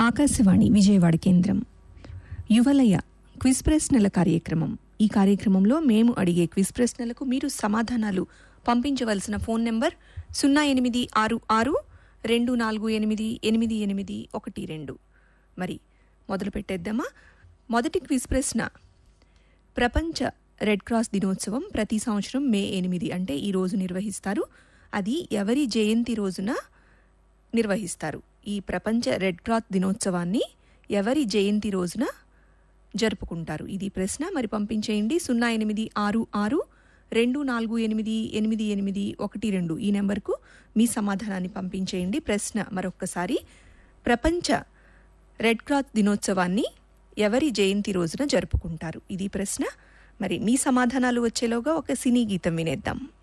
ఆకాశవాణి విజయవాడ కేంద్రం యువలయ క్విజ్ ప్రశ్నల కార్యక్రమం ఈ కార్యక్రమంలో మేము అడిగే క్విజ్ ప్రశ్నలకు మీరు సమాధానాలు పంపించవలసిన ఫోన్ నెంబర్ సున్నా ఎనిమిది ఆరు ఆరు రెండు నాలుగు ఎనిమిది ఎనిమిది ఎనిమిది ఒకటి రెండు మరి మొదలు పెట్టేద్దామా మొదటి క్విజ్ ప్రశ్న ప్రపంచ రెడ్ క్రాస్ దినోత్సవం ప్రతి సంవత్సరం మే ఎనిమిది అంటే ఈ రోజు నిర్వహిస్తారు అది ఎవరి జయంతి రోజున నిర్వహిస్తారు ఈ ప్రపంచ రెడ్ క్రాస్ దినోత్సవాన్ని ఎవరి జయంతి రోజున జరుపుకుంటారు ఇది ప్రశ్న మరి పంపించేయండి సున్నా ఎనిమిది ఆరు ఆరు రెండు నాలుగు ఎనిమిది ఎనిమిది ఎనిమిది ఒకటి రెండు ఈ నెంబర్కు మీ సమాధానాన్ని పంపించేయండి ప్రశ్న మరొక్కసారి ప్రపంచ రెడ్ క్రాస్ దినోత్సవాన్ని ఎవరి జయంతి రోజున జరుపుకుంటారు ఇది ప్రశ్న మరి మీ సమాధానాలు వచ్చేలోగా ఒక సినీ గీతం వినేద్దాం